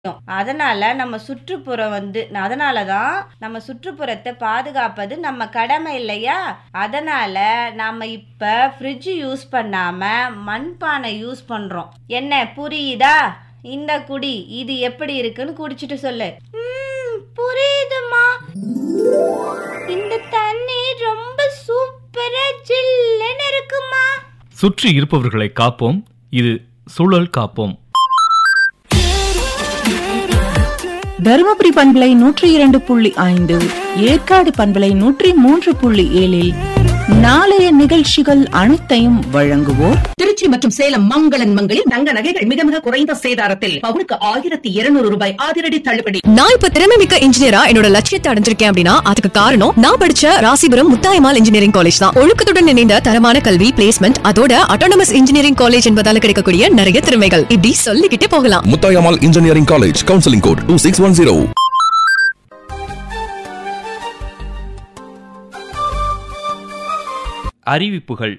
அதனால நம்ம சுற்றுப்புறம் வந்து அதனால தான் நம்ம சுற்றுப்புறத்தை பாதுகாப்பது நம்ம கடமை இல்லையா அதனால நாம இப்ப ஃப்ரிட்ஜ் யூஸ் பண்ணாம மண்பானை யூஸ் பண்றோம் என்ன புரியுதா இந்த குடி இது எப்படி இருக்குன்னு குடிச்சிட்டு சொல்லு ம், புரியுதுமா இந்த தண்ணி ரொம்ப சூப்பரா ஜில்லுன்னு இருக்குமா சுற்றி இருப்பவர்களை காப்போம் இது சூழல் காப்போம் தருமபுரி பண்பலை நூற்றி இரண்டு புள்ளி ஐந்து ஏற்காடு பண்பலை நூற்றி மூன்று புள்ளி ஏழில் நாளைய நிகழ்ச்சிகள் அனைத்தையும் வழங்குவோர் திருச்சி மற்றும் சேலம் மங்களன் மங்களில் தங்க நகைகள் மிக மிக குறைந்த சேதாரத்தில் பவுனுக்கு ஆயிரத்தி இருநூறு ரூபாய் அதிரடி தள்ளுபடி நான் இப்ப திறமை மிக்க இன்ஜினியரா என்னோட லட்சியத்தை அடைஞ்சிருக்கேன் அப்படின்னா அதுக்கு காரணம் நான் படிச்ச ராசிபுரம் முத்தாயமால் இன்ஜினியரிங் காலேஜ் தான் ஒழுக்கத்துடன் இணைந்த தரமான கல்வி பிளேஸ்மெண்ட் அதோட அட்டானமஸ் இன்ஜினியரிங் காலேஜ் என்பதால கிடைக்கக்கூடிய நிறைய திறமைகள் இப்படி சொல்லிக்கிட்டே போகலாம் Muthayammal engineering college counselling code two six one zero அறிவிப்புகள்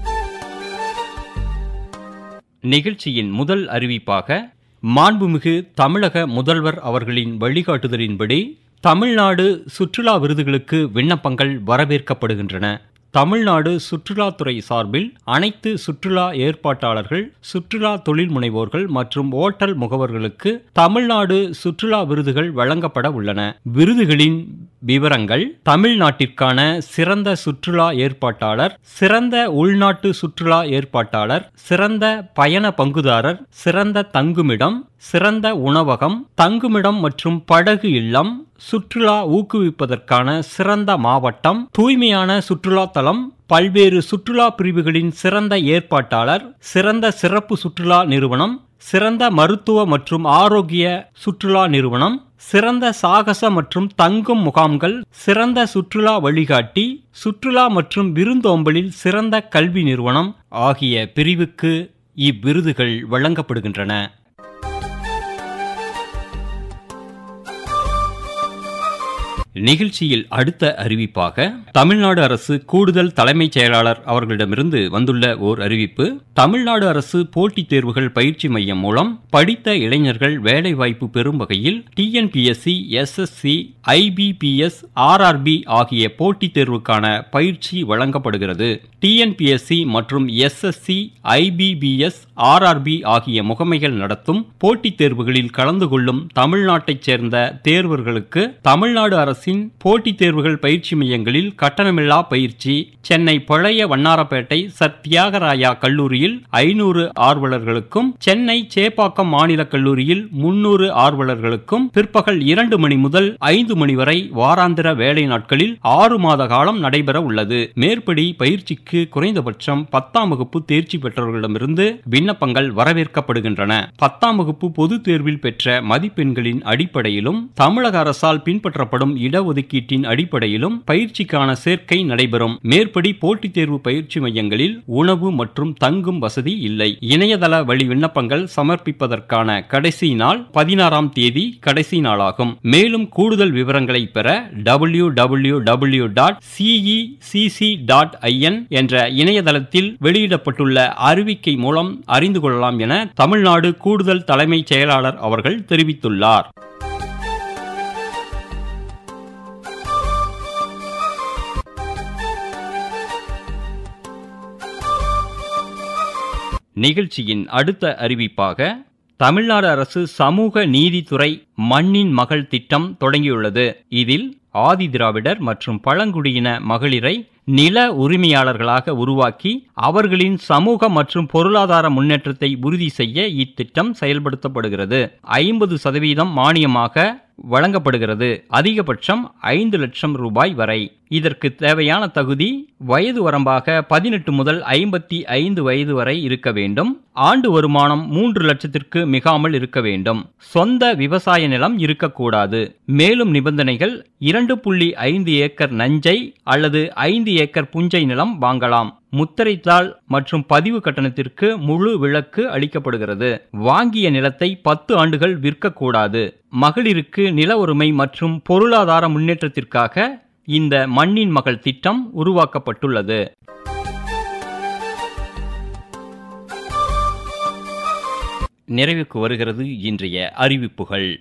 நிகழ்ச்சியின் முதல் அறிவிப்பாக மாண்புமிகு தமிழக முதல்வர் அவர்களின் வழிகாட்டுதலின்படி தமிழ்நாடு சுற்றுலா விருதுகளுக்கு விண்ணப்பங்கள் வரவேற்கப்படுகின்றன தமிழ்நாடு சுற்றுலாத்துறை சார்பில் அனைத்து சுற்றுலா ஏற்பாட்டாளர்கள் சுற்றுலா தொழில் முனைவோர்கள் மற்றும் ஓட்டல் முகவர்களுக்கு தமிழ்நாடு சுற்றுலா விருதுகள் வழங்கப்பட உள்ளன விருதுகளின் விவரங்கள் தமிழ்நாட்டிற்கான சிறந்த சுற்றுலா ஏற்பாட்டாளர் சிறந்த உள்நாட்டு சுற்றுலா ஏற்பாட்டாளர் சிறந்த பயண பங்குதாரர் சிறந்த தங்குமிடம் சிறந்த உணவகம் தங்குமிடம் மற்றும் படகு இல்லம் சுற்றுலா ஊக்குவிப்பதற்கான சிறந்த மாவட்டம் தூய்மையான சுற்றுலா தலம் பல்வேறு சுற்றுலா பிரிவுகளின் சிறந்த ஏற்பாட்டாளர் சிறந்த சிறப்பு சுற்றுலா நிறுவனம் சிறந்த மருத்துவ மற்றும் ஆரோக்கிய சுற்றுலா நிறுவனம் சிறந்த சாகச மற்றும் தங்கும் முகாம்கள் சிறந்த சுற்றுலா வழிகாட்டி சுற்றுலா மற்றும் விருந்தோம்பலில் சிறந்த கல்வி நிறுவனம் ஆகிய பிரிவுக்கு இவ்விருதுகள் வழங்கப்படுகின்றன நிகழ்ச்சியில் அடுத்த அறிவிப்பாக தமிழ்நாடு அரசு கூடுதல் தலைமைச் செயலாளர் அவர்களிடமிருந்து வந்துள்ள ஓர் அறிவிப்பு தமிழ்நாடு அரசு போட்டித் தேர்வுகள் பயிற்சி மையம் மூலம் படித்த இளைஞர்கள் வேலைவாய்ப்பு பெறும் வகையில் டிஎன்பிஎஸ்சி எஸ்எஸ்சி ஐபிபிஎஸ் ஆர்ஆர்பி ஆகிய போட்டித் தேர்வுக்கான பயிற்சி வழங்கப்படுகிறது டிஎன்பிஎஸ்சி மற்றும் எஸ்எஸ்சி ஐபிபிஎஸ் ஆர்ஆர்பி ஆகிய முகமைகள் நடத்தும் போட்டித் தேர்வுகளில் கலந்து கொள்ளும் தமிழ்நாட்டைச் சேர்ந்த தேர்வர்களுக்கு தமிழ்நாடு அரசின் போட்டித் தேர்வுகள் பயிற்சி மையங்களில் கட்டணமில்லா பயிற்சி சென்னை பழைய வண்ணாரப்பேட்டை சர் தியாகராயா கல்லூரியில் ஐநூறு ஆர்வலர்களுக்கும் சென்னை சேப்பாக்கம் மாநில கல்லூரியில் முன்னூறு ஆர்வலர்களுக்கும் பிற்பகல் இரண்டு மணி முதல் ஐந்து மணி வரை வாராந்திர வேலை நாட்களில் ஆறு மாத காலம் நடைபெற உள்ளது மேற்படி பயிற்சிக்கு குறைந்தபட்சம் பத்தாம் வகுப்பு தேர்ச்சி பெற்றவர்களிடமிருந்து விண்ணப்பங்கள் வரவேற்கப்படுகின்றன பத்தாம் வகுப்பு பொதுத் தேர்வில் பெற்ற மதிப்பெண்களின் அடிப்படையிலும் தமிழக அரசால் பின்பற்றப்படும் இடஒதுக்கீட்டின் அடிப்படையிலும் பயிற்சிக்கான சேர்க்கை நடைபெறும் மேற்படி போட்டித் தேர்வு பயிற்சி மையங்களில் உணவு மற்றும் தங்கும் வசதி இல்லை இணையதள வழி விண்ணப்பங்கள் சமர்ப்பிப்பதற்கான கடைசி நாள் பதினாறாம் தேதி கடைசி நாளாகும் மேலும் கூடுதல் விவரங்களை பெற W W W dot CECC dot IN என்ற இணையதளத்தில் வெளியிடப்பட்டுள்ள அறிவிக்கை மூலம் அறிந்து கொள்ளலாம் என தமிழ்நாடு கூடுதல் தலைமைச் செயலாளர் அவர்கள் தெரிவித்துள்ளார் நிகழ்ச்சியின் அடுத்த அறிவிப்பாக தமிழ்நாடு அரசு சமூக நீதித்துறை மண்ணின் மகள் திட்டம் தொடங்கியுள்ளது இதில் ஆதி திராவிடர் மற்றும் பழங்குடியின மகளிரை நில உரிமையாளர்களாக உருவாக்கி அவர்களின் சமூக மற்றும் பொருளாதார முன்னேற்றத்தை உறுதி செய்ய இத்திட்டம் செயல்படுத்தப்படுகிறது ஐம்பது சதவீதம் மானியமாக வழங்கப்படுகிறது அதிகபட்சம் ஐந்து லட்சம் ரூபாய் வரை இதற்கு தேவையான தகுதி வயது வரம்பாக பதினெட்டு முதல் ஐம்பத்தி ஐந்து வயது வரை இருக்க வேண்டும் ஆண்டு வருமானம் மூன்று லட்சத்திற்கு மிகாமல் இருக்க வேண்டும் சொந்த விவசாய நிலம் இருக்கக்கூடாது மேலும் நிபந்தனைகள் இரண்டு புள்ளி ஐந்து ஏக்கர் நஞ்சை அல்லது ஐந்து ஏக்கர் புஞ்சை நிலம் வாங்கலாம் முத்திரைத்தாள் மற்றும் பதிவு கட்டணத்திற்கு முழு விலக்கு அளிக்கப்படுகிறது வாங்கிய நிலத்தை பத்து ஆண்டுகள் விற்கக்கூடாது மகளிருக்கு நில உரிமை மற்றும் பொருளாதார முன்னேற்றத்திற்காக இந்த மண்ணின் மகள் திட்டம் உருவாக்கப்பட்டுள்ளது நிறைவுக்கு வருகிறது இன்றைய அறிவிப்புகள்